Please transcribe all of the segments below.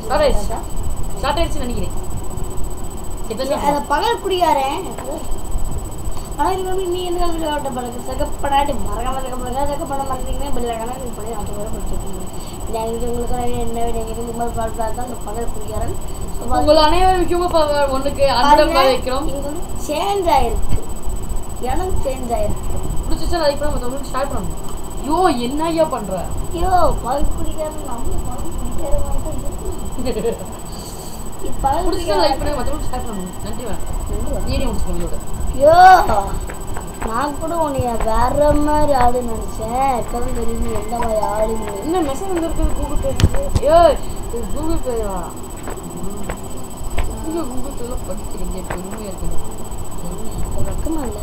Start ஆயிடுச்சு start ஆயிடுச்சு நினைக்கிறேன் இப்ப அந்த பேச பகல் குடிகாரன் ஆனால் இது வந்து நீ என்ன விளையாட்ட பழக்க சகப்படாட்டி மறக்காம சகப்படாத சகப்பட மாட்டேங்கிறேன் பிள்ளை கணக்கு பண்ணி அது வரை படிச்சிருக்கீங்க எனக்கு உங்களுக்கு என்ன விட இது மாதிரி பாட்டு தான் இந்த பகல் குடிகாரன் உங்கள் அனைவருக்கும் இப்ப ஒண்ணுக்கு அன்புடன் வைக்கிறோம் இங்க வந்து சேஞ்ச் ஆயிருக்கு இடம் சேஞ்ச் ஆயிருக்கு பிடிச்சிச்சா லைக் பண்ண மத்தவங்களுக்கு ஸ்டார்ட் பண்ணணும் ஐயோ என்ன ஐயா பண்ற ஐயோ பகல் குடிகாரன் நம்ம பகல் குடிகாரன் மாதிரி இருக்கு. இது பகல் பிடிச்சிச்சா லைக் குடிகாரன் பண்ணி மத்தவங்களுக்கு ஸ்டார்ட் பண்ணணும் நன்றி வேணாம் வீடியோ முடிச்சுக்கோங்க இதோட ஐயோ நான் கூட உன்னைய வேற மாதிரி ஆளு நினைச்சேன் இப்பதான் தெரியுது எந்த மாதிரி ஆளுங்க என்ன மெசேஜ் வந்திருக்கு கூகுள் பே ஏய் இது கூகுள் பேவா நீங்க கூகுள் பேல படிக்கிறீங்க பெருமையா இருக்குது வெக்கமா இல்ல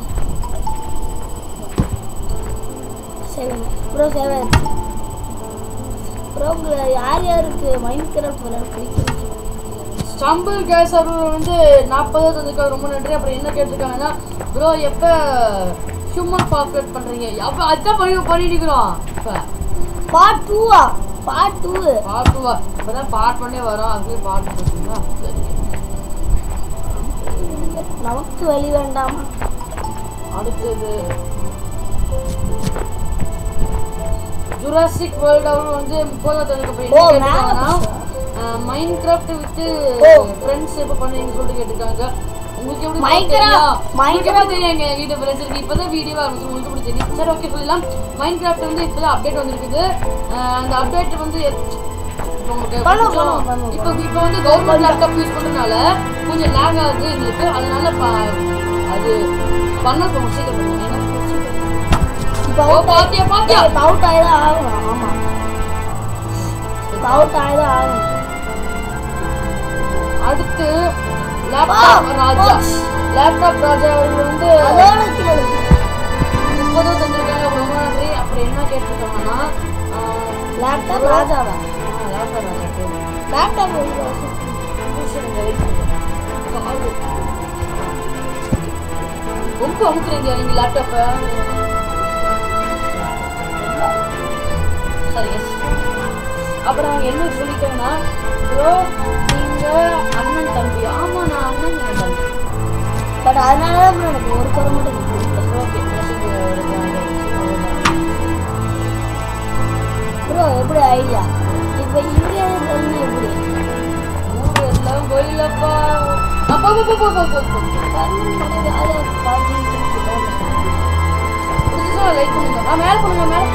சரி ப்ரோ சேவை ப்ரோ யார் யாருக்கு மைண்ட் கிராஃப்ட் விளையாட பிடிக்கும் ஸ்டம்பிள் கேஸ் சர்வர் வந்து நாற்பது தந்துக்கு ரொம்ப நன்றி அப்புறம் என்ன கேட்டிருக்காங்கன்னா ப்ரோ எப்போ ஹியூமன் பாப்ரேட் பண்ணுறீங்க அப்போ அதான் பண்ணி பண்ணிட்டு இருக்கிறோம் இப்போ பார்ட் டூவா பார்ட் டூ பார்ட் டூவா இப்போ தான் பார்ட் பண்ணே வரோம் அதுலேயே பார்ட் போட்டுங்களா சரி நமக்கு வழி வேண்டாமா அடுத்தது ஜுராசிக் வேர்ல்ட் அவர் வந்து முப்பதாவது தந்துக்கு ஓ, அப்புறம் என்ன மேல கேட்டிருக்காங்கன்னா மைண்ட் கிராஃப்ட் வித்து ஓ. ஃப்ரெண்ட்ஸ் எப்போ பண்ணுவீங்கன்னு சொல்லிட்டு கேட்டிருக்காங்க உங்களுக்கு எப்படி Minecraft- தெரியும் உங்களுக்கு Minecraft- எப்படி தெரியும் எங்க வீட்டு ஃப்ரெண்ட்ஸ் இருக்கு இப்பதான் வீடியோ ஆரம்பிச்சு உங்களுக்கு எப்படி தெரியும் சரி ஓகே சொல்லலாம் மைண்ட் கிராஃப்ட் வந்து இப்பதான் அப்டேட் வந்திருக்குது அஹ் அந்த அப்டேட் வந்து இப்போ உங்களுக்கு பண்ணுவோம், கொஞ்சம் பண்ணுவோம், பண்ணுவோம். இப்போ இப்போ வந்து கவர்மெண்ட் லேப்டாப் யூஸ் பண்றதுனால கொஞ்சம் லேக் ஆகுது எங்களுக்கு அதனால ப- அது பண்ண கொஞ்சம் சீக்கிரம் பண்ணுங்க ஏன்னா இப்போ ஓ, பாத்தியா, பாத்தியா? அவுட் ஆயிதான் ஆகணும் ஆமா அவுட் ஆயிதான் ஆகணும் அடுத்து லேப்டாப் ஆ, ராஜா போச்சு. லேப்டாப் ராஜா அவர்கள் வந்து அதோட கீழே இருக்கு. முப்பது தந்திருக்காங்க ரொம்ப நன்றி அப்படி என்ன கேட்டிருக்காங்கன்னா ஆஹ், லேப்டாப் ராஜாவா ஆ, லேப்டாப் ராஜா பேரு. லேப்டாப் எவ்வளோ? நிமிஷம் இருங்க, wait பண்ணுங்க. கால் ரொம்ப அமுக்குறீங்க நீங்க லேப்டாப்பை சரி yes. அப்புறம் அவங்க என்ன சொல்லிட்டாங்கன்னா ப்ரோ நீங்க அண்ணன் தம்பி ஆமா நான் அண்ணன் நீங்க தம்பி பட் அதனால தான் bro எனக்கு ஒரு குறை மட்டும் எனக்கு பிடிக்கல ஓகே மெசேஜ் ப்ரோ எப்படி ஐடியா இப்போ இங்கே இருக்கிறது எப்படி எல்லாம் போயிலப்பா அப்பா அப்பா அப்பா அப்பா அப்பா கர்மம் பண்ணி வேலையை பார்த்துட்டு புதுசா லைக் பண்ணுங்க ஆ மேல பண்ணுங்க மேல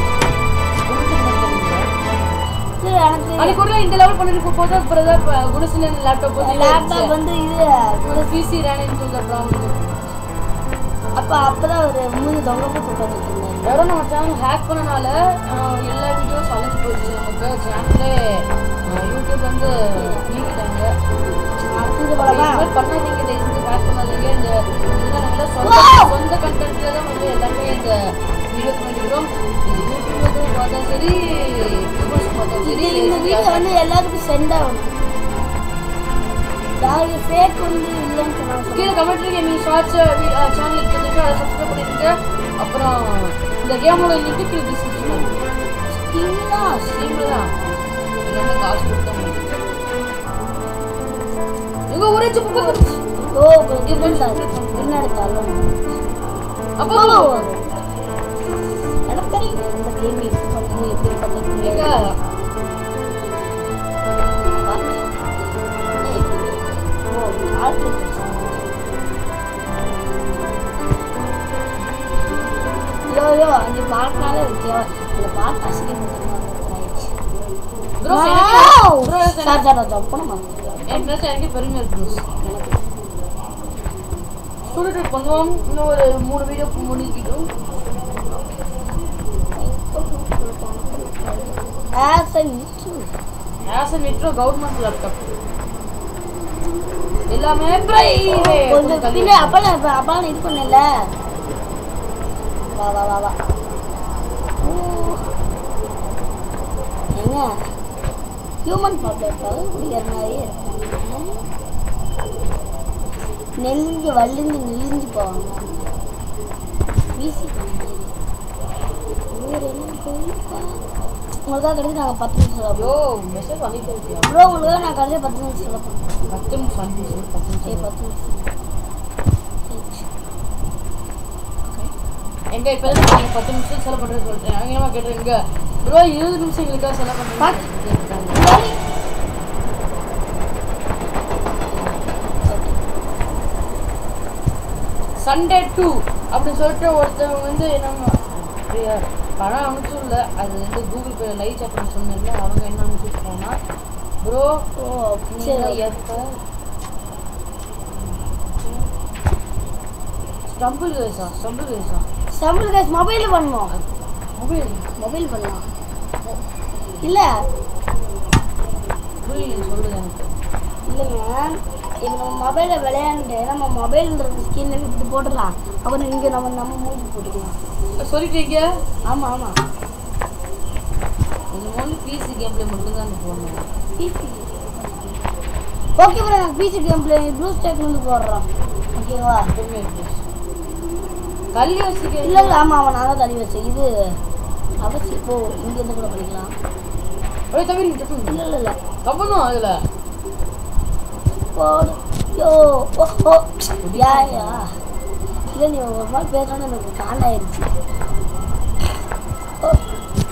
இது எனக்கு அன்னைக்கு கூட இந்த லெவல் பண்ணிருக்க போது அப்புறம் தான் குணசிலன் லேப்டாப் வந்து லேப்டாப் வந்து இது பிசி ரேனிங் சொல்ற ப்ராப்ளம் அப்போ அப்பதான் ஒரு மூணு தொங்க போட்டு உட்காந்துட்டு இருந்தாங்க யாரோ நம்ம சேனல் ஹேக் பண்ணனால ஆஹ், எல்லா வீடியோஸ் அழைச்சி போயிடுச்சு நமக்கு சேனலே யூடியூப் வந்து நீக்கிட்டாங்க அடுத்தது இது போலமா மாதிரி பண்ணாதீங்க தயவு செஞ்சு ஹேக் பண்ணாதீங்க இந்த இதெல்லாம் நாங்களா சொந்த Wow! சொந்த கண்டென்ட்ல தான் வந்து எல்லாமே இந்த வீடியோ பண்ணிக்கிறோம் இது யூடியூப்ல பார்த்தா சரி யூடியூப்ஸ் பார்த்தா சரி இது இந்த வீடியோ வந்து எல்லாருக்கும் சென்ட் ஆகணும் யாருக்கு ஃபேக் வந்து இல்லைன்னு சொன்னாங்க கீழே கமெண்ட் கேமிங் ஷார்ட்ஸ் சேனலுக்கு வந்துட்டு அதை சப்ஸ்கிரைப் பண்ணிருங்க அப்புறம் இந்த கேமோட லிங்க் கீழே டிஸ்கிரிப்ஷன் ஸ்கின்னா ஸ்ட்ரீம்ல தான் எல்லாமே காசு கொடுத்தா முடியும் எங்க ஒரே சுப்பு போச்சு ஓ இருந்தாரு பின்னாடி தள்ளணும் அப்போ எனக்கு தெரியும் இந்த கேம் எப்படி பண்ணுறது எப்படி பண்ணுறது எங்க ஓ ஆர்ட் யோ யோ அந்த பாட்டினாலே தேவை அந்த பாட்டு அசிங்கப்படுத்துறாங்க ப்ரோ ப்ரோ சார் சார் நான் தப்புன்னு என் மேல எனக்கு பெருமையா இருக்கு ஸ்டூடெண்ட் பண்ணுவோம் இன்னும் ஒரு மூணு வீடியோ முடிக்கிட்டோம் as a niche as a metro government laptop எல்லாமே கொஞ்சம் பின்ன பிரைவேட் அப்பெல்லாம் இப்ப அப்பெல்லாம் இது பண்ணல வா வா வா வா ஊ. ஏங்க ஹியூமன் பாப்புலேட்டாக குடிக்கிற மாதிரியே இருப்பாங்க நெல்லிஞ்சு வள்ளிஞ்சு நெல்லிஞ்சு போவாங்க வீசி வேற என்ன போயிருப்பா உங்களுக்காக கடைசி நாங்கள் பத்து நிமிஷம் சொல்ல ஐயோ மெசேஜ் பண்ணிட்டு இருக்கியா ப்ரோ உங்களுக்காக நான் கடைசி பத்து நிமிஷம் சொல்ல போகிறேன் பத்து நிமிஷம் அஞ்சு நிமிஷம் பத்து சரி நிமிஷம் பத்து நிமிஷம் எங்க இப்போ நீங்கள் பத்து நிமிஷம் செலவு பண்ணுறது சொல்லிட்டேன் அவங்க என்ன கேட்டுருங்க ப்ரோ இருபது நிமிஷம் எங்களுக்காக செலவு பாத்து. பண்ணுறேன் சரி சண்டே டூ அப்படின்னு சொல்லிட்டு ஒருத்தவங்க வந்து நம்ம அப்படியா பணம் அனுப்பிச்சுடல அது வந்து கூகுள் பே லைவ் சாட் பண்ண சொன்னேன்ல அவங்க என்ன அனுப்பிச்சுருக்காங்கன்னா ப்ரோ ஓ சரி சரி எப்போ ஸ்டம்பிள் கேஸா ஸ்டம்பிள் கேஸா சம்பள் கேஸ் மொபைலில் பண்ணுவோம் மொபைல் மொபைல் பண்ணலாம் இல்லை புரியல சொல்லுது எனக்கு இல்லைங்க இப்போ நம்ம மொபைலில் விளையாண்டு நம்ம மொபைல்ன்ற ஸ்கின் இப்படி போட்டுடலாம் அப்புறம் இங்கே நம்ம நம்ம மூஞ்சி போட்டுக்கலாம் சொல்லிட்டீங்க ஆமாம் ஆமாம் இந்த மாதிரி பிசி கேம் பிளே மட்டும்தான் அந்த போடணும் பிசி ஓகே ப்ரோ நாங்கள் PC game play BlueStacks வந்து போடுறோம் ஓகேவா எப்பவுமே இருக்கு கல்வி வச்சுக்க இல்லை இல்லை ஆமாம் ஆமாம் நான் தான் தள்ளி வச்சேன் இது அவசியம் இப்போ இங்கேருந்து கூட படிக்கலாம் அப்படியே தவிர தப்பு இல்லை இல்லை இல்லை தப்பணும் அதில் போடு யோ ஓ ஓ யா யா இல்லை நீ ஒரு நாள் பேசணும்னு எனக்கு காண்டாயிருச்சு ஓ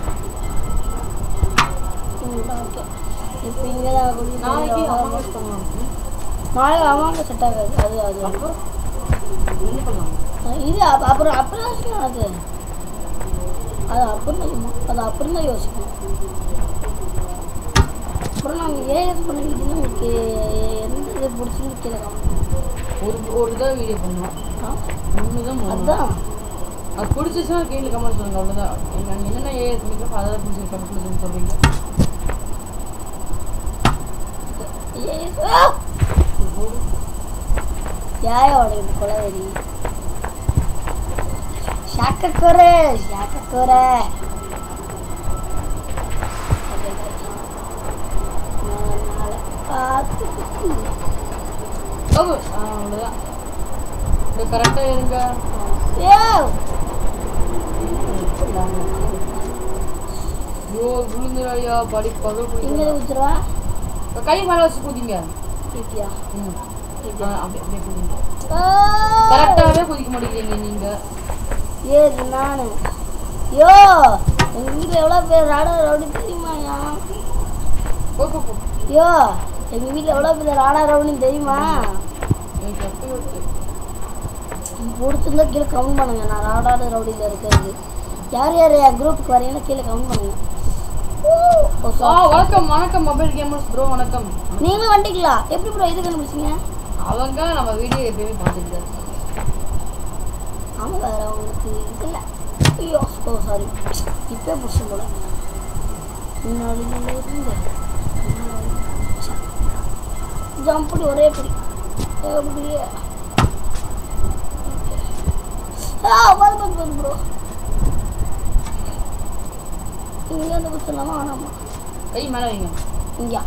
ஓகே இப்போ இங்கே தான் நாளைக்கு அம்மா குடிக்க யூஸ் பண்ணுவாங்க நாளைக்கு அம்மாவுக்கு செட் ஆகாது அது அது அப்போ என்ன பண்ணுவாங்க இது அப்~ அப்புறம் அப்புறம் யோசிக்கணும் அது அது அப்புறம் தான் யோ- அது அப்புறம் தான் யோசிக்கணும் அப்புறம் நாங்கள் ஏஎஸ் பண்ணிக்கிட்டீங்கன்னா உங்களுக்கு எந்த இது பிடிச்சிருந்து கீழே காமிக்கணும். ஒரு ஒரு தான் வீடியோ பண்ணுவோம் ஆ ஒன்று தான் பண்ணுவோம் அதுதான் அது பிடிச்சிச்சுன்னா கீழே கமெண்ட் சொல்லுங்க அவ்வளோதான் நாங்கள் என்னென்ன ஏஎஸ் பண்ணிக்கிறோம் அதை தான் பிடிச்சி கமெண்ட் சொல்றீங்க ஏஎஸ் ஆ! யாய உடையுது கொலவெறி ஷாக்கக்கூரை ஷாக்கக்கூரை பார்த்து ஓ அவ்வளோதான் இப்போ கரெக்டாக இருங்க ஏ ஐயோ விழுந்துறாயா படி பகல் இங்கே குடிக்க ஊத்துருவா கை மேலே வச்சு குதிங்க இப்படியா ம் ஆ, அப்படியே அப்படியே குதிங்க ஆ! கரெக்டாகவே குதிக்க மாட்டேங்கிறீங்க நீங்கள் ஏது நானு யோ எங்க வீட்டில் எவ்வளோ பேர் ராடா ரவுடி தெரியுமாயா போ போ போ யோ எங்க வீட்டில் எவ்வளோ பேர் ராடா ரவுடின்னு தெரியுமா எனக்கு எப்பயும் இருக்கு. பிடிச்சிருந்தா கீழே கமெண்ட் பண்ணுங்க நான் ராடாட ரவுடியில் இருக்கிறது யார் யார் என் குரூப்புக்கு வரீங்கன்னா கீழே கமெண்ட் பண்ணுங்க ஓ, ஓ, ஆ sorry. வணக்கம் வணக்கம் மொபைல் கேமர்ஸ் ப்ரோ வணக்கம் நீங்களும் வந்துட்டீங்களா எப்படி ப்ரோ இது கண்டுபிடிச்சிங்க அவங்க நம்ம வீடியோ எப்பயுமே பார்த்துட்டு தான் இருக்காங்க. ஆமாம் வேறு அவங்களுக்கு இது இல்லை ஐயோ ஓ சாரி இப்போ பிடிச்சி போல முன்னாடி நல்லா இருந்து ஜம்படி ஒரே பிடி எப்படியே ஆ பாது பாது பாது ப்ரோ இங்கே வந்து குத்தலாமா வேணாமா கை மேலே வைங்க இங்கேயா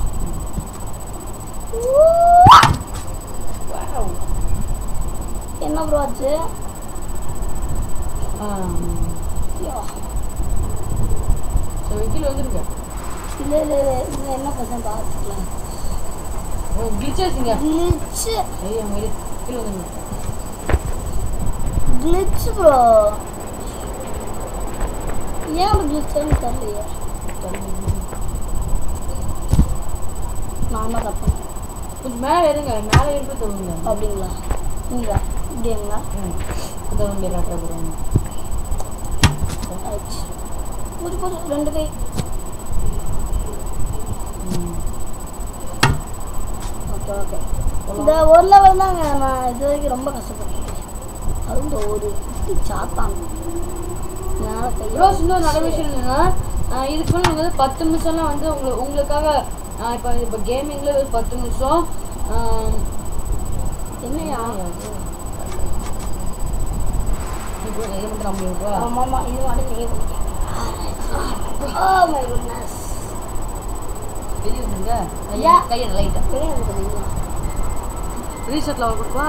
Wow. என்ன ப்ரோ ஆச்சு ஆ, ஐயோ சரி கீழே வந்துருங்க இல்லை இல்லை இல்லை இன்னும் என்ன பசங்க பார்த்துக்கலாம் ஓ கிளிச்சாச்சுங்க கிளிச்சு ஐயா மாதிரி கீழே வந்துருங்க கிளிச் ப்ரோ ஏன் அப்படி கிளிச்சுன்னு தெரியலையே நான் தான் தப்பு கொஞ்சம் மேலே இருங்க மேலே இருந்து தொடுங்க அப்படிங்களா இங்களா இப்படிங்களா ம் இதை வந்து காட்டுற போகிறாங்க ஆயிடுச்சு புது புது ரெண்டு கை ம் ஓகே ஓகே இந்த ஒரு லெவல் தாங்க நான் இது வரைக்கும் ரொம்ப கஷ்டப்பட்டேன் அதுவும் இந்த ஒரு குட்டி சாத்தான் மேலே ப்ரோ கையை இன்னொரு நல்ல விஷயம் என்னன்னா ஆஹ் இதுக்கு மேலே நீங்கள் வந்து பத்து நிமிஷம்லாம் வந்து உங்களுக்கு உங்களுக்காக ஆஹ் இப்போ இப்போ கேமிங்கில் ஒரு பத்து நிமிஷம் ஆஹ் என்னையா இப்போ இது மட்டும் நம்பி விட்ருவா ஆமாம் ஆமாம் இது மட்டும் நீங்கள் பண்ணிக்க ஓ மை குட்னஸ் வெளியே இருந்துங்க Yeah. கையை லைட்டாக தெரியாது தெரியுமா ரீசெட்டில் வா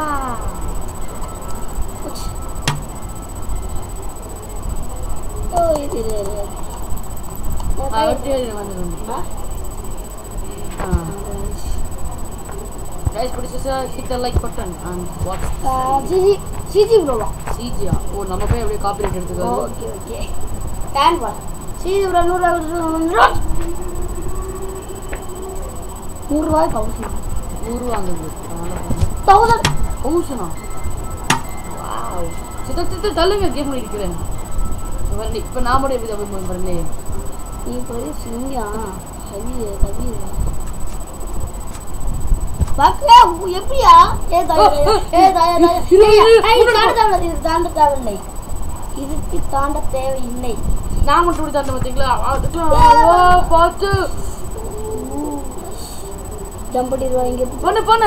ஓ இது இது இது கைஸ் பிடிச்சா hit the like button and what's CG CG ப்ரோவா சிஜியா ஓ நம்ம போய் அப்படியே காப்பிரைட் எடுத்துக்கோ ஓகே ஓகே டேன் பா சிஜி ப்ரோ நூறுரூவா நூறுரூவா நூறுரூவாய்க்கு அவசியம் நூறுரூவா அங்கே தௌசண்ட் தௌசண்டா சித்த சித்த தள்ளுங்க கேம் இருக்கிறேன் வரல இப்போ நான் மட்டும் எப்படி தப்பு வரல நீ போய் சிங்கா ஹவி ஹவி பாக்கா எப்படியா ஏ தாயா ஏ தாயா தாயா இரு, இரு, ஏய், இது இரு. தாண்ட தேவையில்லை இது தாண்ட தேவையில்லை இதுக்கு தாண்ட தேவையில்லை நான் மட்டும் இப்படி தாண்ட பார்த்தீங்களா அதுக்கெல்லாம் பார்த்து ஜம்ப் பண்ணிடுவா இங்க பண்ணு பண்ணு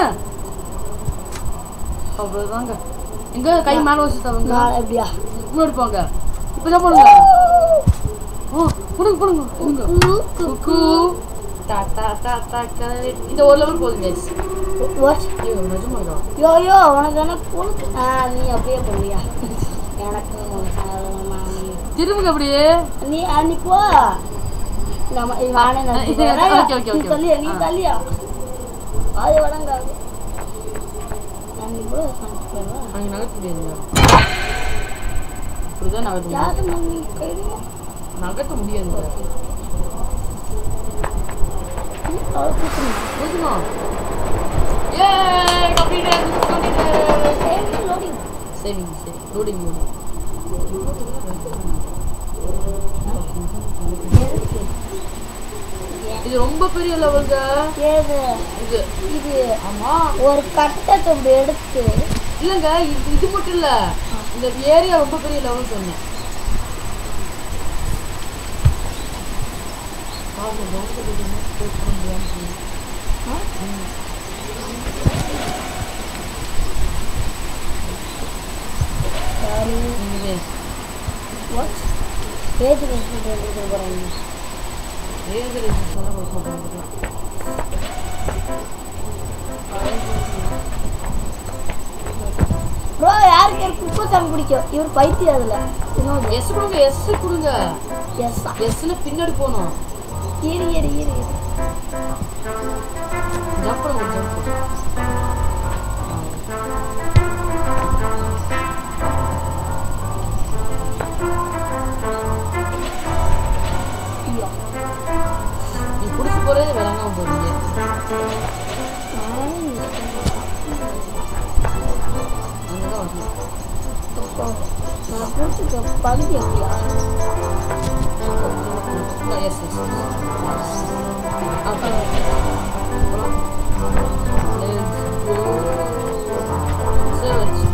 அவ்வளோதாங்க எங்க கை மேலே வச்சு தவங்க நான் எப்படியா முன்னாடி போங்க இப்போ தான் பண்ணுங்க ஓ பண்ணுங்க பண்ணுங்க பண்ணுங்க குக்கு டா டா டா டா கரே இந்த ஒரு லெவல் போதும் கைஸ் வாட்ச் ஐயோ நிஜமாடா யோ யோ உனக்கு எனக்கு உனக்கு ஆ நீ அப்படியே பண்ணுவியா எனக்கு திரும்புங்க அப்படியே நீ அன்னைக்கு வா நம்ம நானே ஆ, இது, நடத்தி ஓகே, ஓகே, நீ ஓகே. தள்ளியா நீ ஆ. தள்ளியா அது வழங்காது நான் கூட சமைச்சு போயிடுவா அங்கே நகர்த்த முடியாதுங்க இப்படிதான் நகர்த்த முடியும் யாரும் மம்மி கையில நகர்த்த முடியாதுங்க அவளை கூப்பிடுங்க போதுமா ஏ கம்ப்ளீட் கம்ப்ளீட் சேவி லோடிங் சேவிங் சரி லோடிங் லோடிங் எதுக்கு இது ரொம்ப பெரிய லெவல்ங்க ஏது இது இது ஆமா ஒரு கட்டத்தை இப்படி எடுத்து இல்லைங்க இது இது மட்டும் இல்ல இந்த ஏரியா ரொம்ப பெரிய லெவல் சொன்னேன் பாருங்க, bounce அடிக்கணும், போட்டு முடியாம சொன்னேன். ஆ? சாரி நீங்களே வாட்ச் ஏஜ் ரெஸ்பெக்ட் எடுத்து போகிறாங்க ஏது ரெசிஸ்ட் பண்ண கொடுக்க மாட்டேன் ப்ரோ யாருக்கு யாருக்கு குப்பை சாமி பிடிக்கும் இவர் பைத்தியம் அதில் இன்னொரு எஸ் கொடுங்க எஸ் கொடுங்க எஸ் எஸ்ல பின்னாடி போகணும் ஈரி ஈரி ஈரி ஜம்ப் பண்ணுங்க ஜம்ப் ஐயோ நீ பிடிச்சி போறதே விளங்காம போறீங்க நானும் miss அங்கதான் வரணும் பண்ணிட்டேன். நான் பிடிச்சிக்க பகுதி எப்படியா எஸ் எஸ் அப்புறம் அப்புறம் let's go. Search.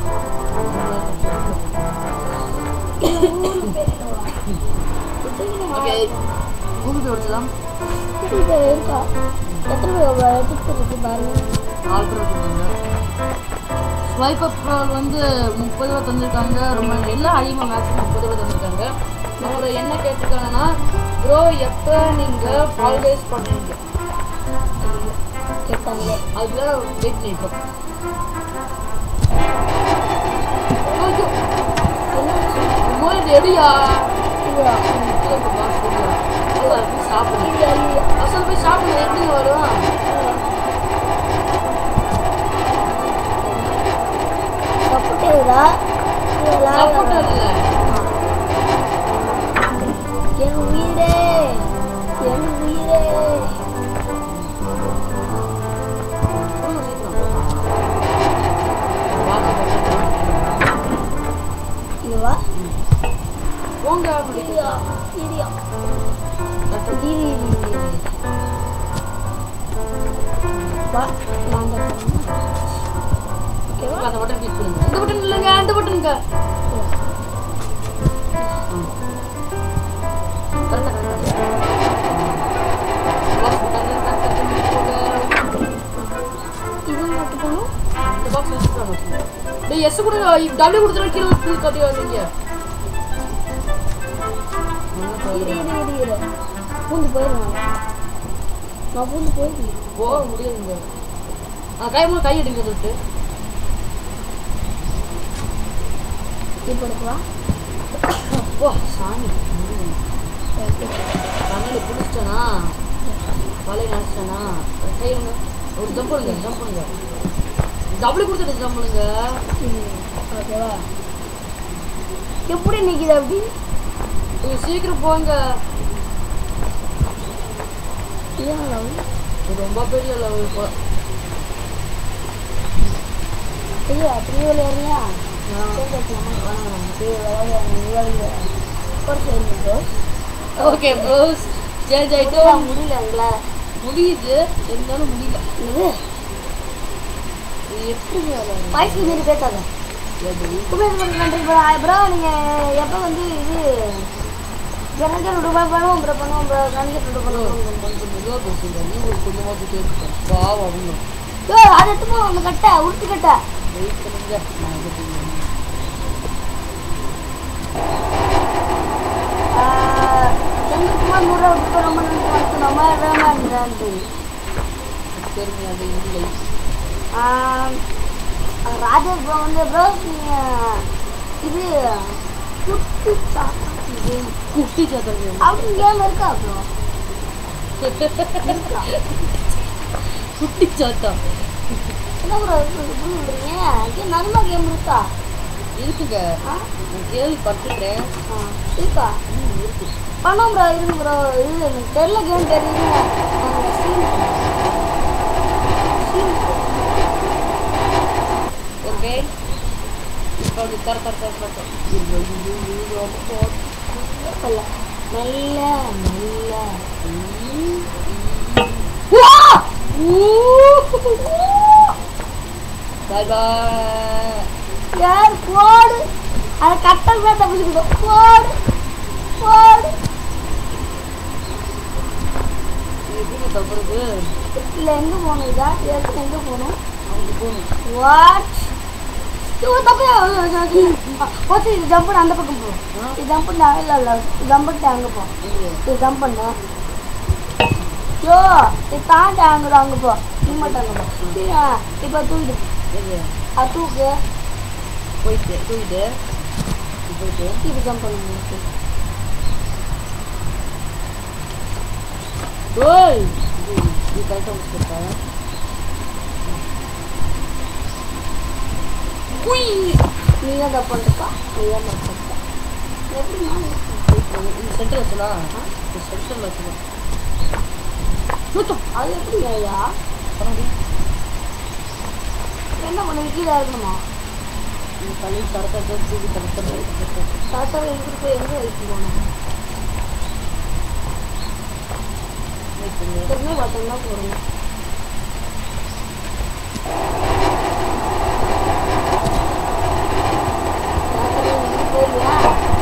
Okay. Google Pay வச்சுதான் இருக்கா எத்தனை பேர் எடுத்துட்டு இருக்கு பாருங்க ஆல்டர் ஸ்வைப் அப் வந்து முப்பது ரூபா தந்திருக்காங்க ரொம்ப எல்லாம் அதிகமாக மேக்ஸிமம் முப்பது ரூபா தந்திருக்காங்க அப்புறம் என்ன கேட்டிருக்காங்கன்னா ப்ரோ எப்போ நீங்கள் ஆல்வேஸ் பண்ணுவீங்க கேட்டாங்களே அதுல வெயிட் பண்ணிட்டோம் ஐயோ என்னாச்சு அம்மா இது எடியா இதுவா? சாப்பிடுங்க இது அல்லையா? அசல் போய் சாப்பிடுங்க எப்படிங்க வரும் சப்போட்டா இதா? சாப்பிட்டு இல்லை என் உயிரே என் உயிரே இதுவா போங்க இரியா இரியா இரி இரி இரி வா நான் தான் ஓகேவா அந்த பட்டன் கிளிக் பண்ணுங்க இந்த பட்டன் இல்லைங்க அந்த பட்டனுங்க கரெக்டா இது மட்டும் போகணும் இந்த பாக்ஸ் வச்சுட்டாங்க டேய் எஸ் கொடுங்க டபிள்யூ கொடுத்துட்டு கீழே கீழே காட்டி வரீங்க இரு இரு இரு இரு பூந்து போயிடுவாங்க நான் பூந்து போயிடுவேன் போக முடியாதுங்க ஆ கை மூணு கை எடுங்க தொட்டு இப்போ எடுக்கலாம் அப்பா சாமி முடியல. கண்ணில் பிடிச்சிட்டனா வலையை நினச்சிட்டனா கையிலுங்க ஒரு ஜம்ப் பண்ணுங்க ஜம்ப் பண்ணுங்க டபுள் கொடுத்துட்டு ஜம்ப் பண்ணுங்க ஓகேவா எப்படி நிற்கிது அப்படி நீங்க சீக்கிரம் போங்க இதான் love. இது ரொம்ப பெரிய லெவல் இப்போ ஐயோ அப்படி விளையாடுறியா சரி வைக்கலாமா வேணாம் வேணாம் சரி விளையாடு விளையாடுங்க ஒரு சரி ப்ரோ ஓகே ப்ரோஸ் சேஞ்ச் ஆயிட்டு இதெல்லாம் முடியல எங்களால் முடியுது இருந்தாலும் முடியல என்னது இது எப்படி வேலை வயசு மீறி பேசாத எப்படி குபேர் நன்றி ப்ரோ ப்ரோ நீங்கள் எப்போ வந்து இது ஜனங்கள் ரூபாய் பண்ணுவோம் ப்ரோ பண்ணுவோம் ப்ரோ நன்றி ப்ரோ பண்ணுவோம் கொஞ்சம் மெதுவாக பேசுங்க நீங்க கொஞ்சமாக கேட்குறேன் பாவம் அவங்க யோ அதை எடுத்துமா அந்த கட்டை உருட்டு கட்டை வெயிட் பண்ணுங்க நான் இது பண்ணுவேன். செந்தில்குமார் நூறுரூவா விட்டு ரொம்ப நன்றி வணக்கம் ரொம்ப ரொம்ப நன்றி தெரியும் அது இல்லை ஆஹ் ராஜேஷ் ப்ரோ வந்து ப்ரோ நீங்கள் இது குட்டி சாத்தா game. குட்டி சத்தம் அப்படி கேம் இருக்கா ப்ரோ குட்டி சத்தம் என்ன ப்ரோ இப்படி சொல்கிறீங்க கேம் நல்ல கேம் இருக்கா இருக்குங்க ஆ நான் கேள்விப்பட்டுட்டேன் ஆ, இருக்கா ம், இருக்கு பண்ணோம் ப்ரோ இருங்க ப்ரோ இது எனக்கு தெரில கேம் தெரியுங்க நாங்கள் ஸ்ட்ரீம் ஸ்ட்ரீம் ஓகே இப்போ அப்படி தர தர தர தர தர. இது, இது, இது, இது ரொம்ப போடு. இல்ல மெல்ல மெல்ல ம், வா! Bye bye. யார் போடு அதை கட்டல் தான் தப்பிச்சுக்கிட்டோம் போடு போடு இது எப்படிங்க தப்புறது இல்லை எங்கே போகணும் இதா எதுக்கு எங்கே போகணும் அவங்க போகணும் வாட் ஐயோ தப்பு போச்சு இது ஜம்ப் பண்ண அந்த பக்கம் போ ஆ? இது ஜம்ப் பண்ண இல்லை இல்லை ஜம்ப் பண்ணிட்டு அங்கே போ எங்க? இது ஜம்ப் பண்ண யோ இது தாண்டி அங்கே அங்கே போ நீ மட்டும் அங்கே போ இப்போ தூக்கிடு எங்க? அது தூக்கு போயிட்டு தூக்கிட்டு இது போயிட்டு இது ஜம்ப் பண்ணுங்க டேய் இது இது கரெக்டாக முடிச்சுட்டா குய் நீ தான் தப்பு பண்ணிருப்பா நீ தான் தப்பு பண்ணிருப்பா எப்படி நான் இந்த சென்டர் வச்சலா இந்த சென்டரில் வச்சலாம் நூத்தம் அது எப்படி ஐயா பரவாயில்ல என்ன பண்ண கீழே இருக்கணுமா இந்த தள்ளி கரெக்டாக தூக்கி கரெக்டாக கரெக்டாக எடுத்துட்டு போய் எங்கே வைக்க போகணும் வெயிட் பண்ணு திரும்ப பார்த்தோம்னா போகணும் போயிடுவியா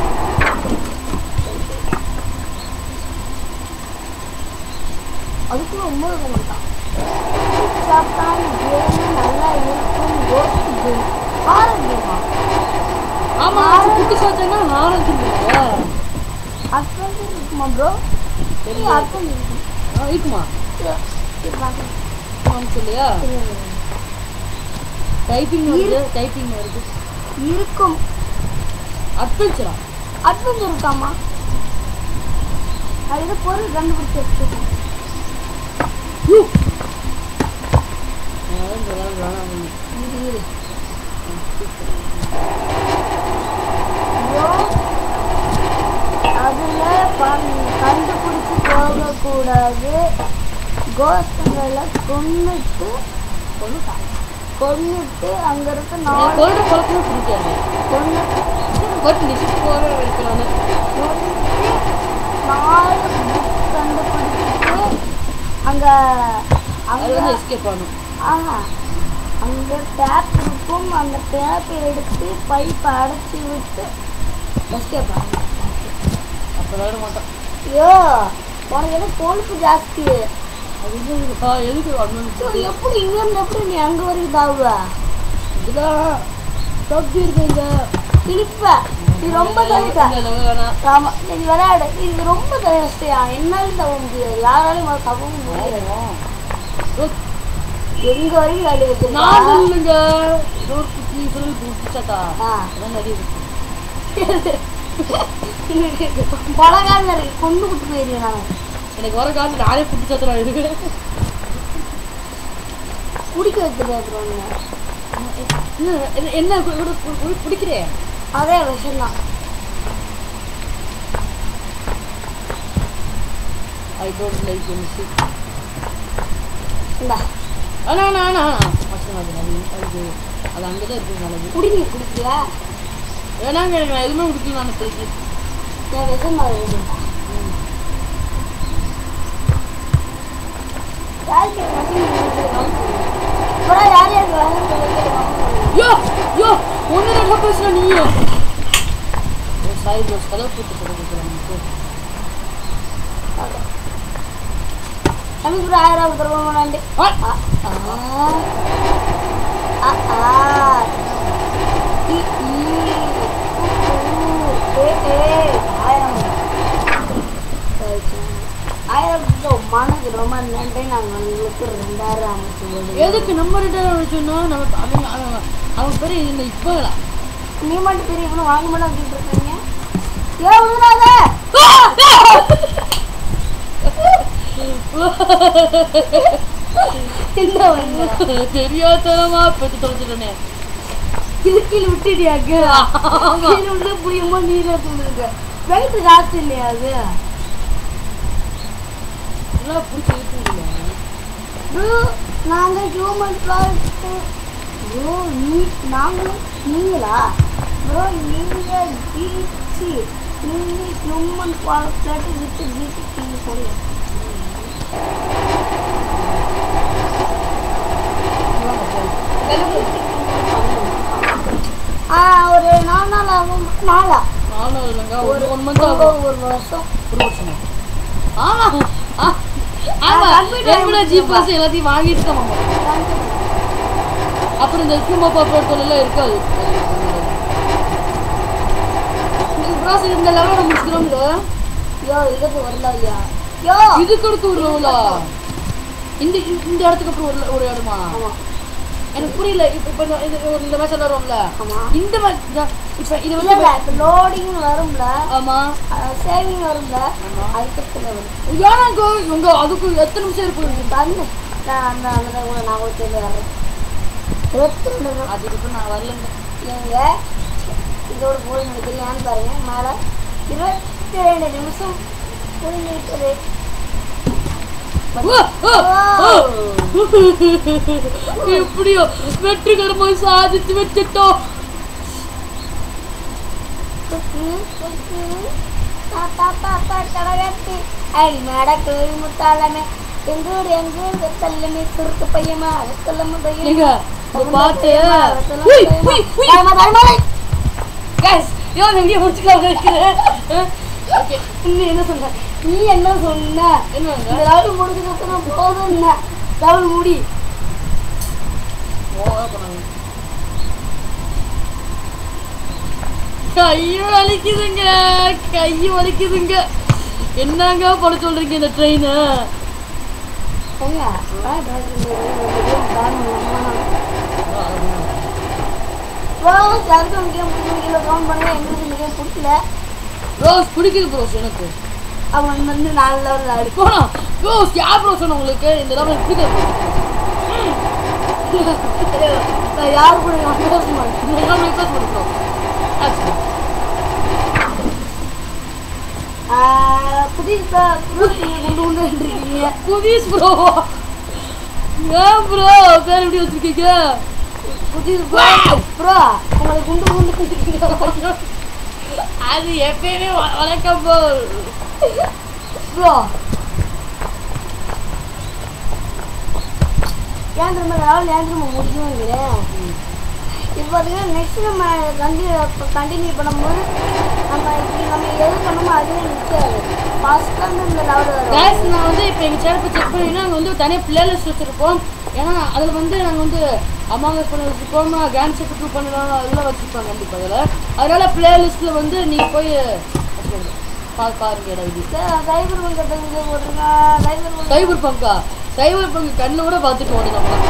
அதுக்குள்ள ஒன்பது இருக்க மாட்டான் சாப்பிட்டான் கேம் நல்லா இருக்கும் கோஸ்ட் கேம் ஹாரர் கேமா ஆமா குட்டி சாத்தனா ஆரஞ்சு இல்லையா அர்த்தம் இருக்குமா ப்ரோ தெரியல. அர்த்தம் இருக்கும் ஆ, இருக்குமா இது பார்க்கலாம். ஆமாம் இல்லையா டைப்பிங் வருது டைப்பிங் வருது இருக்கும் அட்வென்ச்சரா அட்வென்ச்சர் இருக்காமா அது ஏதோ பொருள் கண்டுபிடிச்சு வச்சிருக்கோம் அதான் இந்த வேலை வேணாம் இரு, இரு. ஐயோ, அதுல பண்- கண்டுபிடிச்சு போகக்கூடாது கோஸ்டுங்களை கொன்னுட்டு கொன்னுட்டு அங்க இருக்க நாலு கொள்ற பழக்கமே பிடிக்காது கொன்னுட்டு பட் லிஸ்ட் போக வைக்கலாம்னு கொன்னுட்டு நாலு புக் கண்டுபிடிச்சிட்டு அங்க அது அங்க வந்து எஸ்கேப் ஆகணும் ஆஹா அங்க டேப் இருக்கும் அந்த டேப்பை எடுத்து பைப்பை அடைச்சி விட்டு எஸ்கேப் ஆகணும் அப்போ விளையாட மாட்டான் ஐயோ உனக்கு எதுவும் கொழுப்பு ஜாஸ்தி அது வந்து ஆ, எதுக்கு ஐயோ, அட்வான்ஸ் எப்படி இங்க இருந்து எப்படி நீ அங்க வரைக்கும் தாவுவ இதுதான் தப்பி இருக்குங்க கிழிப்ப நீ ரொம்ப தவிட்ட இல்ல, இல்ல, வேணாம் ஆமா நீ விளையாடு நீ இது ரொம்ப தவிச்சியா என்னாலும் தவ முடியாது யாராலையும் முதல்ல தவவும் முடியாது ஓ, எங்க வரைக்கும் விளையாடி நான் வச்சிருக்கா சொல்லுங்க இது ஒரு குட்டி சொல்லி குட்டி சாத்தா ஆ அதான் நிறைய இருக்கு பழகால இருக்கு கொண்டு விட்டு போயிருவேன் நான் எனக்கு வர காலத்துல நானே புட்டு சத்துறா இருக்கு குடிக்க வச்சுருவாங்க என்ன என்ன- என்ன கு- குடு- கு- கு- குடிக்கிறே அதே விஷயம் தான் ஐ டோன்ட் லைக் மியூசிக் இந்தா ஆனா ஆனா ஆனா மச்சம் அது நல்லது அது அது அங்கே தான் இருக்கு நல்லது குடிங்க குடிக்கல வேணாங்க எனக்கு நான் எதுவுமே குடிக்கல நான் இப்போதைக்கு என் விஷம் தான் இது. யாருக்கு விஷம் இருக்குது? அப்புறம் யார் யாருக்கு விஷம் இருக்குது? யோ யோ ஒன்று நல்லா பேசுற நீ சாய் ரோஸ் கதை போட்டு சொல்ல நமக்கு ஒரு ஆயிரம் ரூபாய் தருவோம் வேணாண்டு ஆ ஆ ஆ ஆ ஆ இ ஈ ஊ ஏ ஏ ஆயிரம் ஆயிரம் ரூபாய் மனது ரொம்ப நன்றி நாங்கள் உங்களுக்கு ரெண்டாயிரம் அமைச்சு விடுவோம் எதுக்கு நம்ம ரெண்டாயிரம் வச்சோம்னா நம்ம அவங்க அவங்க அவங்க பேர் இந்த இப்போ நீ மட்டும் பெரிய இவ்வளோ வாங்க மாட்டோம் அப்படின்னு இருக்கீங்க ஏன் விழுறாத என்ன வந்து தெரியாதனமா பெற்று தொலைச்சிட்டனே கிழக்கில் விட்டுடியாக்கு கீழே விட்டு புரியுமா நீர் எடுத்துருக்க வெயிட்டு ஜாஸ்தி இல்லையா அது எல்லாம் பிடிச்சி இருக்குங்களா ப்ரோ நாங்கள் ஹியூமன் ப்ராடக்ட் ப்ரோ நீ நாங்கள் நீங்களா ப்ரோ நீங்கள் ஜிசி நீங்கள் ஹியூமன் ப்ராடக்ட் வித்து ஜிசி நீங்கள் சொல்லுங்க ஆ ஒரு நாலு நாள் ஆகும் நாளா நானும் இல்லைங்க ஒரு ஒரு ஒன் மந்த் ஒரு ஆகும் ஒரு வருஷம் ஒரு வருஷமா ஆமா ஆ, ஆமா ஆ, computer என்னோட ஜிபாஸ் எல்லாத்தையும் வாங்கிட்டு தான் மாமா அப்புறம் இந்த ஹியூமா பாப்போர்ட் எல்லாம் இருக்காது இந்த ப்ராசஸ் இந்த லெவலோட முடிச்சுக்கிறோம்ல யோ இதுக்கு வரல ஐயா யோ இதுக்கு அடுத்து ஒரு லெவலா இந்த இந்த- இந்த இடத்துக்கு அப்புறம் ஒரு ஒரு இடமா ஆமா எனக்கு புரியல இப்போ இப்போ இந்த- இது ஒரு இந்த மேட்ச் வரும்ல ஆமா இந்த மேட்ச் இப்போ இது இல்ல வந்து இல்ல இப்போ லோடிங் வரும்ல ஆமா சேவிங் வரும்ல ஆமா. அதுக்கு வரும் ஏன்னாங்க இவங்க அதுக்கு எத்தனை நிமிஷம் இருக்கு வந்து நான் அந்த அந்த கூட நான் கூட சேர்ந்து வர்றேன் இருபத்தி ரெண்டு நிமிஷம். அதுக்கு அப்புறம் நான் வரலங்க நீங்க இதோட போய் நினைக்கிறீங்கன்னு பாருங்க மேலே இருபத்தி ரெண்டு நிமிஷம் புரிஞ்சுக்கிட்டது ஓ, ஓ, ஓ. எப்படியோ வெற்றிகரமாக சாதித்து வச்சுட்டோம் குக்கு குக்கு தாத்தா தாத்தா கடகத்தி ஐ மேடக்கு முத்தாளமே எங்கூர் எங்கூர் வெத்தல்லமே சுருக்கு பையமா வெத்தல்லம்ம ஏங்க, இந்த பாட்டு உய், உய், உய். பையமா Guys, ஐயோ, இந்த வீடியோ முடிச்சுக்கலாம் இருக்கிறேன் ஓகே நீ என்ன சொன்ன நீ என்ன சொன்ன என்னங்க இந்த லெவல் முடிஞ்சதுக்கு அப்புறம் போதும் லெவல் முடி ஓவரா பண்ணாங்க கை வலிக்குதுங்க கை வலிக்குதுங்க என்னங்க பண்ண சொல்றீங்க இந்த ட்ரெயின் போங்க யாருக்கும் முக்கியம் முக்கியம் கவுண்ட் பண்ணுங்க எங்களுக்கு மிகவும் பிடிக்கல ரோஸ் பிடிக்குது ப்ரோஸ் எனக்கு அவன் வந்து நாலு லெவலில் அடி போனா ரோஸ் யார் ப்ரோஸ் சொன்ன உங்களுக்கு இந்த லெவல் பிடிக்காது நான் யாரு கூட சந்தோஷம் மாட்டேன் இந்த லெவல் ரிக்வெஸ்ட் பண்ணுறோம் புதுசா கொண்டு கொண்டு வந்துருக்கீங்க புதிஸ் ப்ரோ ஏன் ப்ரோ பேர் எப்படி வச்சிருக்கீங்க புதுசு ப்ரோ உங்களை குண்டு குண்டு கொடுத்துருக்கீங்க அது எப்பயுமே வ- வழக்கம் போல் ப்ரோ ஏன் திரும்ப லெவல் ஏன் திரும்ப முடிக்கும் இருக்கிறேன் இப்போ பார்த்தீங்கன்னா நெக்ஸ்ட் நம்ம கண்டினியூ கண்டினியூ பண்ணும்போது நம்ம இப்படி நம்ம எது பண்ணமோ அதுவே நிற்காது ஃபஸ்ட்டாக இந்த லெவல் வரும் கேஸ் நான் வந்து இப்போ எங்கள் சேனல் செக் பண்ணிங்கன்னா நாங்கள் வந்து தனியாக பிளேலிஸ்ட் வச்சுருப்போம் ஏன்னா அதில் வந்து நாங்கள் வந்து அம்மாங்க பண்ண வச்சுருப்போம் கேன் செக் டூ பண்ணலாம் அதெல்லாம் வச்சுருப்போம் கண்டிப்பாக அதில் அதனால் பிளேலிஸ்ட்டில் வந்து நீங்கள் போய் பா பாருங்க இது சைபர் பங்கு இது போட்டிருக்கேன் சைபர் பங்கு சைபர் பங்கா சைபர் பங்கு கண்ணில் கூட பார்த்துட்டு ஓடி நம்ம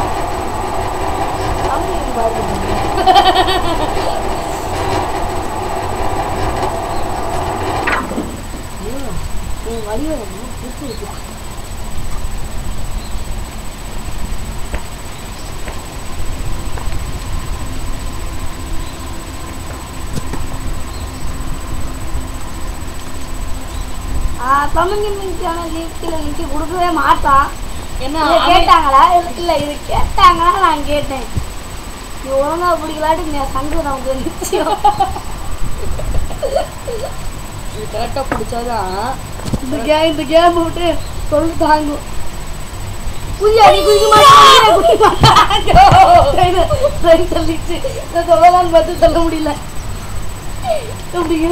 தமிழ் பாருங்க எனக்கு வழி வரணும் பிடிச்சி இருக்கலாம் தமிழ் மின்சான லிங்க்ல லிங்க் கொடுக்கவே மாட்டான் என்ன இதை கேட்டாங்களா இல்ல- இல்ல இது கேட்டாங்களா நான் கேட்டேன் நீ ஒழுங்கா பிடிக்கலாட்டு நீ சங்கு நமக்கு நிச்சயம் இது கரெக்டாக பிடிச்சாதான் இந்த கே இந்த கேம் விட்டு சொல்லு தாங்கும் புரியா நீ குடிக்க மாட்டாங்க குடிக்க மாட்டாங்க ஃப்ரெண்ட் சொல்லிச்சு நான் சொல்லலாம்னு பார்த்து சொல்ல முடியல எப்படிங்க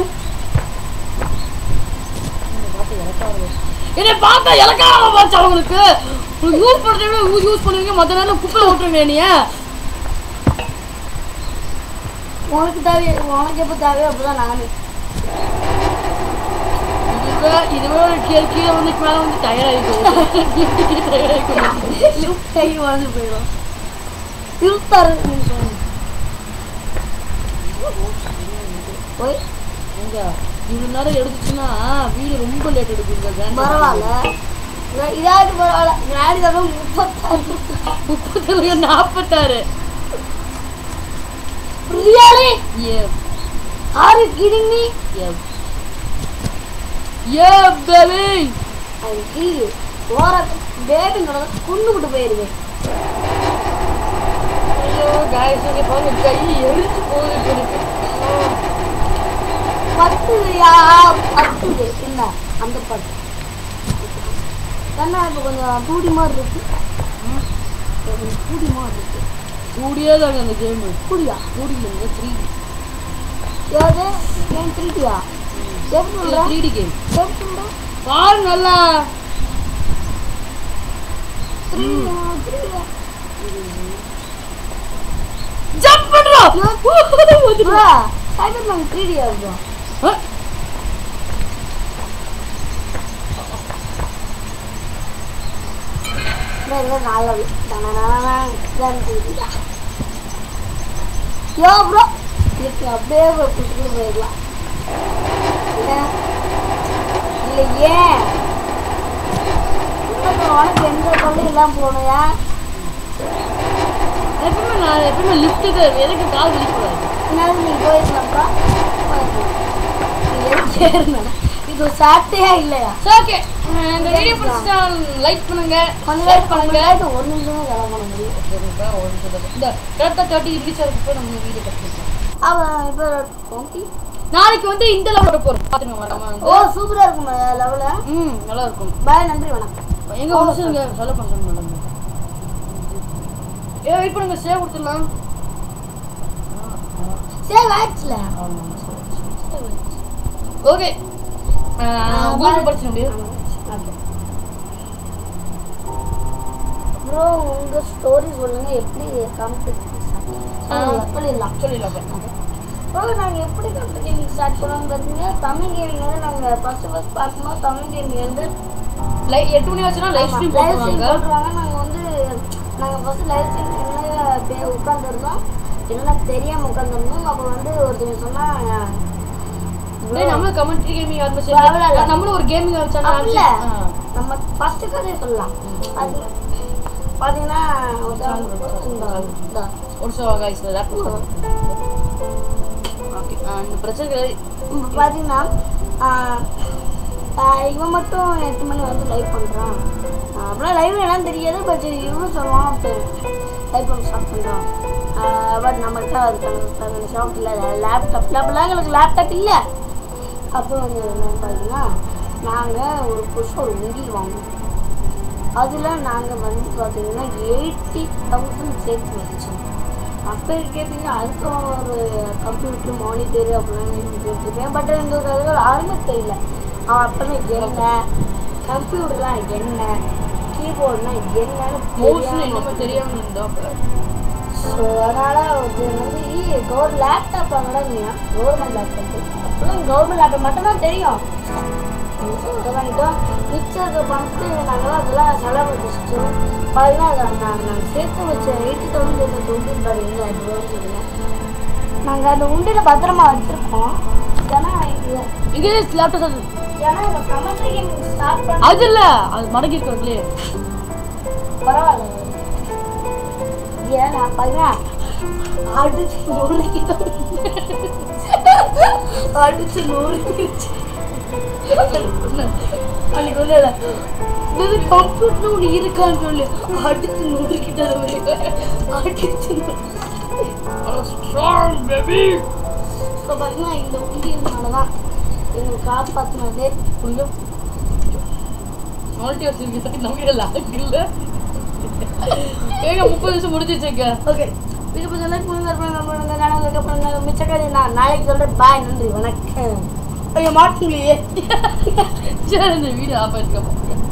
என்னை பார்த்தா இலக்காரமா போச்சு அவங்களுக்கு யூஸ் பண்ணுறவங்க யூஸ் பண்ணுவீங்க மற்ற நேரம் குப்பை ஓட்டுருங்க நீ உனக்கு தேவை உனக்கு எப்போ தேவையோ அப்போதான் நானு இதுவே இதுவே ஒரு கீழே கீழே வந்து மேலே வந்து டயர்டாகிக்கும் டயர்டாகிக்கும் லிஃப்ட் கை உடஞ்சு போயிடும் திருத்தாரு போய் எங்க இவ்வளோ நேரம் எடுத்துச்சுன்னா வீடு ரொம்ப லேட் எடுக்குங்க பரவாயில்ல இத- இதாவது பரவாயில்ல முன்னாடி தடவை முப்பத்தாறு முப்பத்தி நாற்பத்தாறு really are you kidding me ஏ ஏ பேபி ஐ கில் யூ ஓர பேபி கொண்டு விட்டு போயிருவேன் ஐயோ காய்ஸ் இங்கே பாருங்க கை எரிச்சு போகுது இப்ப எனக்கு. பத்து யா பத்துது என்ன அந்த பத்து கண்ணா இப்போ கொஞ்சம் பூடி மாதிரி இருக்கு ம். கொஞ்சம் பூடி மாதிரி இருக்கு கூடியே தாங்க அந்த கேமு பூடியா கூடியில் த்ரீ ஏது ஏன் திருட்டியா எப்படி சொல்ற த்ரீ டி கேம் எப்படி சொல்ற பாரு நல்லா த்ரீ த்ரீ ஜம்ப் பண்றோம் ப்ரோ சைபர் மேன் த்ரீ டியா இருக்கும் நல்லது யோ ப்ரோ இதுக்கு அப்படியே குடிச்சுட்டு போயிடலாம் ஏன்? இல்லை ஏன் உனக்கு உனக்கு எந்த தொல்லையும் இல்லாமல் போகணுயா எப்பவுமே நான் எப்பவுமே லிஃப்ட்டுக்கு எதுக்கு கால் வலிக்கூடாது என்னது நீ போயிருந்தப்பா நீ எதுக்கு ஏறின இது ஒரு சாட்டையா இல்லையா சரி ஓகே இந்த வீடியோ பிடிச்சா லைக் பண்ணுங்க கொஞ்ச நேரம் பண்ணுங்க ஒரு நிமிஷமே வேலை பண்ண முடியும் இந்த கரெக்டாக தேர்ட்டி ரீச் ஆகிறதுக்கு போய் நம்ம வீடியோ கட் பண்ணிக்கலாம் அவன் இப்போ டுவெண்ட்டி நாளைக்கு வந்து இந்த லெவலோட போகிறோம் பார்த்துங்க மறக்காம ஓ சூப்பரா இருக்கும் லெவல ம் நல்லா இருக்கும் பாய் நன்றி வணக்கம் எங்க வந்து இங்க சொல்ல பண்ணுறோம் மேடம் ஏ வெயிட் பண்ணுங்க சேவ் கொடுத்துடலாம் சேவ் ஆயிடுச்சுல ஓகே கூகுள் படிச்சு முடியும் ப்ரோ உங்க ஸ்டோரி சொல்லுங்க எப்படி கம்ப்ளீட் சொல்லிடலாம் சொல்லிடலாம் ப்ரோ நாங்கள் எப்படி கம்ப்ளீட் கேமிங் ஸ்டார்ட் பண்ணோம்னு பார்த்தீங்கன்னா தமிழ் கேமிங் வந்து நாங்கள் ஃபஸ்ட்டு ஃபஸ்ட் பார்க்கும்போது தமிழ் கேமிங் வந்து லைவ் எட்டு மணி ஆச்சுன்னா லைவ் ஸ்ட்ரீம் லைவ் ஸ்ட்ரீம் போட்டுருவாங்க போட்டுருவாங்க நாங்கள் வந்து நாங்கள் ஃபஸ்ட்டு லைவ் ஸ்ட்ரீம் என்ன உட்காந்துருந்தோம் என்ன தெரியாமல் உட்காந்துருந்தோம் அப்போ வந்து ஒருத்தவங்க சொன்னாங்க டேய் நம்மளும் கமெண்ட்ரி கேமிங் அவ்வளோ இல்ல. ஆரம்பிச்சு நம்மளும் ஒரு கேமிங் அப்படி இல்ல. சேனல் நம்ம ஃபஸ்ட்டு கதையை சொல்லலாம் அது பார்த்தீங்கன்னா ஒரு ஷோ கைஸ் லேப்டாப் ஓகே அந்த பிரச்சனை கிடையாது பார்த்தீங்கன்னா ஆஹ், ஆஹ், இவன் மட்டும் எட்டு மணி வந்து லைவ் பண்ணுறான் அப்படிலாம் லைவ் என்னன்னு தெரியாது பட் இவனும் சொல்லுவான் அப்போ லைவ் பண்ண ஸ்டார்ட் பண்ணுறான் பட் நம்மகிட்ட அதுக்கான ஷாப் இல்லை லேப்டாப் அப்படிலாம் எங்களுக்கு லேப்டாப் இல்லை அப்போ வந்து என்னன்னு பார்த்தீங்கன்னா நாங்கள் ஒரு புதுசாக ஒரு உண்டில் வாங்கினோம் அதில் நாங்கள் வந்து பார்த்தீங்கன்னா எயிட்டி தௌசண்ட் சேர்த்து வச்சோம் அப்போ கேட்பீங்க அதுக்கு ஒரு கம்ப்யூட்டர் மானிட்டர் அப்படிலாம் கேட்டுருக்கேன் பட் எங்களுக்கு அது ஒரு அருமை தெரியல அவன் அப்போனா என்ன கம்ப்யூட்டர்லாம் என்ன கீபோர்ட்னா என்னன்னு மோஸ்ட்லி தெரியாம என்னமே தெரியாம இருந்தோம் ஸோ அதனால் அது வந்து கவர் லேப்டாப் வாங்கினா கவர்மெண்ட் லேப்டாப் அப்போலாம் கவர்மெண்ட் லேப்டாப் மட்டும்தான் தெரியும் அதை வாங்கிட்டோம் மிச்சம் இருக்க பணத்தை நாங்கள் அதெல்லாம் செலவு வச்சுட்டோம் பார்த்தீங்கன்னா அதை நாங்கள் நாங்கள் சேர்த்து வச்ச எயிட்டி தௌசண்ட் சேர்த்து டுவெண்ட்டி பாருங்க அது வருதுங்க நாங்கள் அந்த உண்டியில் பத்திரமா வச்சுருக்கோம் ஏன்னா இது- இங்கே லேப்டாப் அது ஏன்னா இந்த கமெண்ட்ரி கேம் ஸ்டார்ட் பண்ண அது இல்ல அது மடங்கி இருக்கிறதுலே பரவாயில்ல ஏன் நான் பாருங்க அடிச்சு நொறுக்கிட்டோம் அடிச்சு நொறுக்கிடுச்சு அன்னைக்கு ஒண்ணு இல்ல இது கம்ப்யூட்டர் ஒன்று இருக்கான்னு சொல்லி அடிச்சு நொறுக்கிட்டது அடிச்சு ஸ்ட்ராங் பேபி இப்போ பார்த்தீங்கன்னா இந்த உண்டியல்னால தான் எங்களை காப்பாற்றினது கொஞ்சம் மல்டி வச்சிருக்கு நமக்கு லாக் இல்ல ஏங்க முப்பது நிமிஷம் முடிஞ்சிச்சுங்க ஓகே இது கொஞ்சம் லைக் பண்ணுங்க அப்புறம் நம்ம நம்ம சேனல் இருக்க பண்ணுங்க மிச்சக்காரி நான் நாளைக்கு சொல்கிறேன் பாய் நன்றி வணக்கம் ஐயோ மாட்டீங்களே சரி இந்த வீடியோ ஆஃப் ஆயிருக்க